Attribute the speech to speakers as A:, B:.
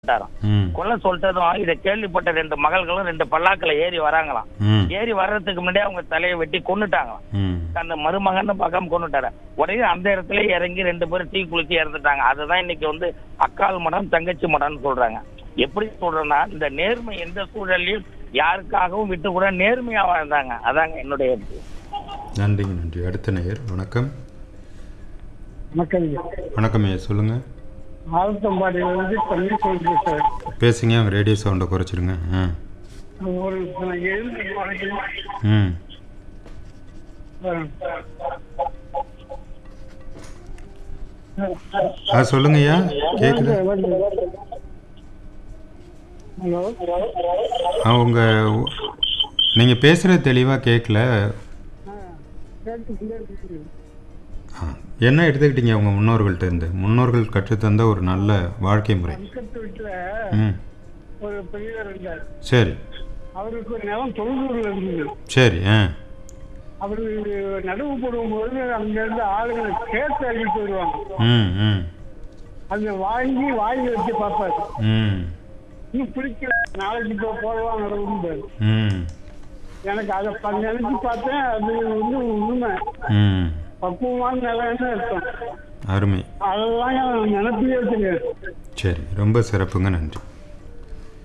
A: சொல்லிட்டாராம்
B: ம்
A: கொல்ல சொல்லிட்டதும் இதை கேள்விப்பட்ட ரெண்டு மகள்களும் ரெண்டு பல்லாக்கில் ஏறி வராங்களாம்
B: ம்
A: ஏறி வர்றதுக்கு முன்னாடியே அவங்க தலையை வெட்டி கொன்னுட்டாங்களாம்
B: ம்
A: அந்த மருமகன்னு பார்க்காம கொண்டுட்டாரு உடனே அந்த இடத்துல இறங்கி ரெண்டு பேரும் தீ குளிச்சு இறந்துட்டாங்க அதுதான் இன்னைக்கு வந்து அக்கால் மடம் தங்கச்சி மடம்னு சொல்றாங்க எப்படி சொல்றேன்னா இந்த நேர்மை எந்த சூழல்லையும் யாருக்காகவும் விட்டு கூட நேர்மையா வாழ்ந்தாங்க அதாங்க என்னுடைய இது.
B: நன்றிங்க நன்றி அடுத்த நேயர் வணக்கம்
C: வணக்கம்
B: வணக்கம் ஐயா சொல்லுங்கள்
C: ஆழ்த்தம்பாடியில இருந்து பன்னீர்செல்வம் பேசுறேன்
B: பேசுங்க அவங்க ரேடியோ சவுண்டை குறைச்சிருங்க ஆ
C: ஒரு நான் எழுந்து வணக்கம்
B: ம் ஆ சொல்லுங்க ஐயா கேட்குது
C: ஹலோ
B: ஆ உங்கள் நீங்கள் பேசுகிறது தெளிவாக கேட்கல ஆ, என்ன எடுத்துக்கிட்டீங்க உங்கள் முன்னோர்கள்ட்ட இருந்து முன்னோர்கள் கற்றுத்தந்த ஒரு நல்ல வாழ்க்கை முறை
C: பக்கத்து வீட்டுல
B: ம்
C: ஒரு பெரியவர் இருந்தார்
B: சரி
C: அவருக்கு ஒரு நிலம் தொழுதூர்ல இருந்தது
B: சரி ஆ
C: அவரு நடவு போடும்போது அங்க இருந்து ஆளுங்களை சேர்த்து அள்ளிட்டு வருவாங்க
B: ம் ம்
C: அதை வாங்கி வாங்கி வச்சு பார்ப்பாரு
B: ம்
C: இன்னும் பிடிக்கல நாளைக்கு இப்போ போடலாம் நடவும்பாரு
B: ம்
C: எனக்கு அதை ப- நினைச்சு பார்த்தேன் அது வந்து உண்மை
B: ம்
C: பக்குவமான நிலைன்னு அர்த்தம்
B: அருமை
C: அதெல்லாம் நான் நினைப்பே வச்சுருக்கேன்
B: சரி ரொம்ப சிறப்புங்க நன்றி